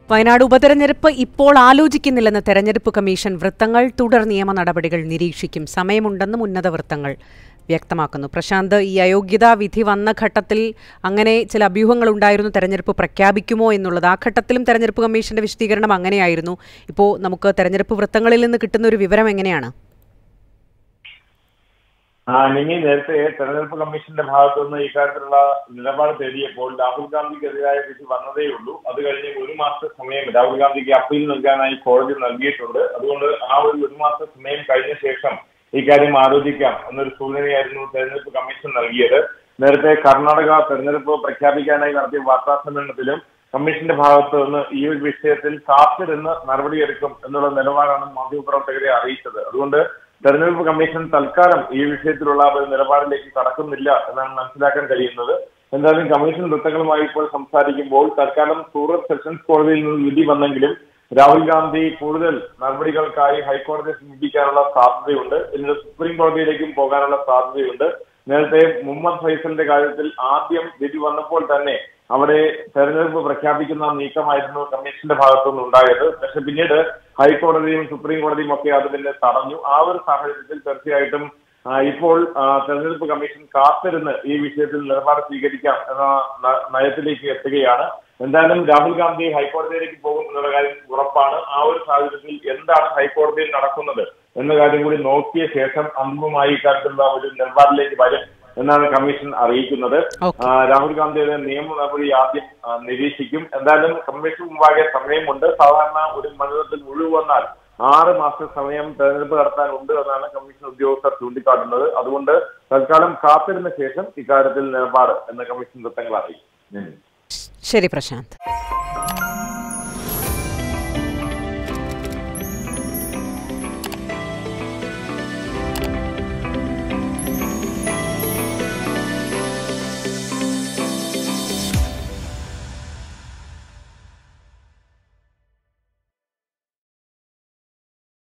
വയനാട് ഉപതെരഞ്ഞെടുപ്പ് ഇപ്പോൾ ആലോചിക്കുന്നില്ലെന്ന് തെരഞ്ഞെടുപ്പ് കമ്മീഷൻ വൃത്തങ്ങൾ തുടർ നിയമ നടപടികൾ നിരീക്ഷിക്കും സമയമുണ്ടെന്നും ഉന്നത വൃത്തങ്ങൾ വ്യക്തമാക്കുന്നു പ്രശാന്ത് ഈ അയോഗ്യതാ വിധി വന്ന ഘട്ടത്തിൽ അങ്ങനെ ചില അഭ്യൂഹങ്ങൾ ഉണ്ടായിരുന്നു തെരഞ്ഞെടുപ്പ് പ്രഖ്യാപിക്കുമോ എന്നുള്ളത് ആ ഘട്ടത്തിലും തെരഞ്ഞെടുപ്പ് കമ്മീഷന്റെ വിശദീകരണം അങ്ങനെയായിരുന്നു ഇപ്പോൾ നമുക്ക് തെരഞ്ഞെടുപ്പ് വൃത്തങ്ങളിൽ നിന്ന് കിട്ടുന്ന ഒരു വിവരം എങ്ങനെയാണ് ആ നിങ്ങി നേരത്തെ തെരഞ്ഞെടുപ്പ് കമ്മീഷന്റെ ഭാഗത്തു നിന്ന് ഇക്കാര്യത്തിലുള്ള നിലപാട് തേടിയപ്പോൾ രാഹുൽ ഗാന്ധിക്കെതിരായ വിധി വന്നതേ ഉള്ളൂ അത് കഴിഞ്ഞ് ഒരു മാസത്തെ സമയം രാഹുൽ ഗാന്ധിക്ക് അപ്പീൽ നൽകാനായി കോടതി നൽകിയിട്ടുണ്ട് അതുകൊണ്ട് ആ ഒരു ഒരു മാസത്തെ സമയം കഴിഞ്ഞ ശേഷം ഇക്കാര്യം ആലോചിക്കാം എന്നൊരു സൂചനയായിരുന്നു തെരഞ്ഞെടുപ്പ് കമ്മീഷൻ നൽകിയത് നേരത്തെ കർണാടക തെരഞ്ഞെടുപ്പ് പ്രഖ്യാപിക്കാനായി നടത്തിയ വാർത്താ സമ്മേളനത്തിലും കമ്മീഷന്റെ ഭാഗത്ത് നിന്ന് ഈ ഒരു വിഷയത്തിൽ കാത്തിരുന്ന് നടപടിയെടുക്കും എന്നുള്ള നിലപാടാണ് മാധ്യമപ്രവർത്തകരെ അറിയിച്ചത് അതുകൊണ്ട് തെരഞ്ഞെടുപ്പ് കമ്മീഷൻ തൽക്കാലം ഈ വിഷയത്തിലുള്ള ഒരു നിലപാടിലേക്ക് കടക്കുന്നില്ല എന്നാണ് മനസ്സിലാക്കാൻ കഴിയുന്നത് എന്തായാലും കമ്മീഷൻ വൃത്തങ്ങളുമായി ഇപ്പോൾ സംസാരിക്കുമ്പോൾ തൽക്കാലം സൂറത്ത് സെഷൻസ് കോടതിയിൽ നിന്ന് വിധി വന്നെങ്കിലും രാഹുൽ ഗാന്ധി കൂടുതൽ നടപടികൾക്കായി ഹൈക്കോടതിയെ സമീപിക്കാനുള്ള സാധ്യതയുണ്ട് പിന്നീട് സുപ്രീം കോടതിയിലേക്കും പോകാനുള്ള സാധ്യതയുണ്ട് നേരത്തെ മുഹമ്മദ് ഫൈസലിന്റെ കാര്യത്തിൽ ആദ്യം വിധി വന്നപ്പോൾ തന്നെ അവിടെ തെരഞ്ഞെടുപ്പ് പ്രഖ്യാപിക്കുന്ന നീക്കമായിരുന്നു കമ്മീഷന്റെ ഭാഗത്തുനിന്ന് ഉണ്ടായത് പക്ഷെ പിന്നീട് ഹൈക്കോടതിയും സുപ്രീം കോടതിയും ഒക്കെ അത് പിന്നെ തടഞ്ഞു ആ ഒരു സാഹചര്യത്തിൽ തീർച്ചയായിട്ടും ആ, ഇപ്പോൾ ആ, തെരഞ്ഞെടുപ്പ് കമ്മീഷൻ കാത്തിരുന്ന് ഈ വിഷയത്തിൽ നിലപാട് സ്വീകരിക്കാം എന്ന ന- നയത്തിലേക്ക് എത്തുകയാണ് എന്തായാലും രാഹുൽ ഗാന്ധി ഹൈക്കോടതിയിലേക്ക് പോകും എന്നുള്ള കാര്യം ഉറപ്പാണ് ആ ഒരു സാഹചര്യത്തിൽ എന്താണ് ഹൈക്കോടതിയിൽ നടക്കുന്നത് എന്ന കാര്യം കൂടി നോക്കിയ ശേഷം അന്തിമമായി ഇക്കാര്യത്തിലുള്ള ഒരു നിലപാടിലേക്ക് വരും എന്നാണ് കമ്മീഷൻ അറിയിക്കുന്നത് ഓക്കെ. ആ, രാഹുൽ ഗാന്ധിയുടെ നിയമ നടപടി ആദ്യം ആ, നിരീക്ഷിക്കും എന്തായാലും കമ്മീഷൻ മുമ്പാകെ സമയമുണ്ട് സാധാരണ ഒരു മണ്ഡലത്തിൽ ഒഴിവ് വന്നാൽ ആറ് മാസത്തെ സമയം തെരഞ്ഞെടുപ്പ് നടത്താൻ ഉണ്ട് എന്നാണ് കമ്മീഷൻ ഉദ്യോഗസ്ഥർ ചൂണ്ടിക്കാട്ടുന്നത് അതുകൊണ്ട് തൽക്കാലം കാത്തിരുന്ന ശേഷം ഇക്കാര്യത്തിൽ നിലപാട് എന്ന് കമ്മീഷൻ വൃത്തങ്ങൾ അറിയിക്കും ശരി പ്രശാന്ത്